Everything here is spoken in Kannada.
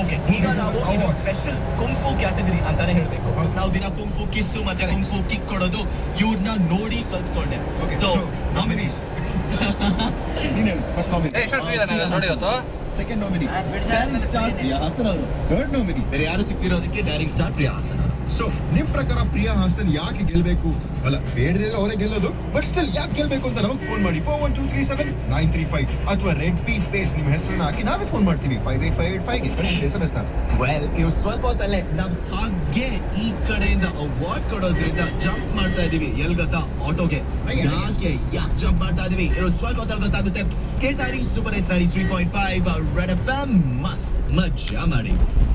ಓಕೆ ಈಗ ನಾವು ಇದು ಸ್ಪೆಷಲ್ ಕುಂಫು ಕ್ಯಾಟಗರಿ ಅಂತಾನೆ ಹೇಳ್ಬೇಕು ನಾವು ದಿನ ಕುಂಫು ಕಿಸ್ಸು ಮತ್ತೆ ಕುಂಫು ಕಿಕ್ ಕೊಡೋದು ಇವ್ರನ್ನ ನೋಡಿ ಕಲ್ತ್ಕೊಂಡೆ ಓಕೆ ಸೊ ಸೊ ನಾಮಿನೀಸ್ ನೀನು ಹೇಳು ಫಸ್ಟ್ ಏ ನಾಮಿನಿ ಎಷ್ಟು ಫ್ರೀ ಇದಾನೆ ನೋಡಿ ಇವತ್ತು second nominee daring star Priya Haasan ಅವರು ಥರ್ಡ್ ನಾಮಿನಿ ಬೇರೆ ಯಾರು ಸಿಕ್ತಿರೋದಕ್ಕೆ daring star Priya Haasan so ನಿಮ್ ಪ್ರಕಾರ ಪ್ರಿಯಾ ಹಾಸನ್ ಯಾಕೆ ಗೆಲ್ಬೇಕು ಅಲ್ಲ ಬೇಡದಿದ್ರೆ ಅವರೇ ಗೆಲ್ಲೋದು ಬಟ್ ಸ್ಟಿಲ್ ಯಾಕೆ ಗೆಲ್ಬೇಕು ಅಂತ ನಮಗೆ ಫೋನ್ ಮಾಡಿ four one two three seven nine three five ಅಥವಾ ರೆಡ್ ಪಿ ಸ್ಪೇಸ್ ನಿಮ್ಮ ಹೆಸರನ್ನ ಹಾಕಿ ನಾವೇ ಫೋನ್ ಮಾಡ್ತೀವಿ ಫೈವ್ ಏಟ್ ಫೈವ್ ಏಟ್ ಫೈವ್ಗೆ ಎಸ್ ಎಮ್ ಎಸ್ ನ ವೆಲ್ ಇವ್ ಸ್ವಲ್ಪ ಹೊತ್ತಲ್ಲೇ ನಾವು ಹಾಗೆ ಈ ಕಡೆಯಿಂದ ಅವಾರ್ಡ್ ಕೊಡೋದ್ರಿಂದ ಜಂಪ್ ಮಾಡ್ತಾ ಇದೀವಿ ಎಲ್ ಗೊತ್ತಾ ಆಟೋಗೆ ಅಯ್ಯ. ಯಾಕೆ ಯಾಕೆ ಜಂಪ್ ಮಾಡ್ತಾ ಇದೀವಿ ಇರೋ ಸ್ವಲ್ಪ ಹೊತ್ತಲ್ಲಿ ಗೊತ್ತಾಗುತ್ತೆ ಕೇಳ್ತಾ ಇರಿ super eight sorry three point five red F M ಮಸ್ತ್ ಮಜಾ ಮಾಡಿ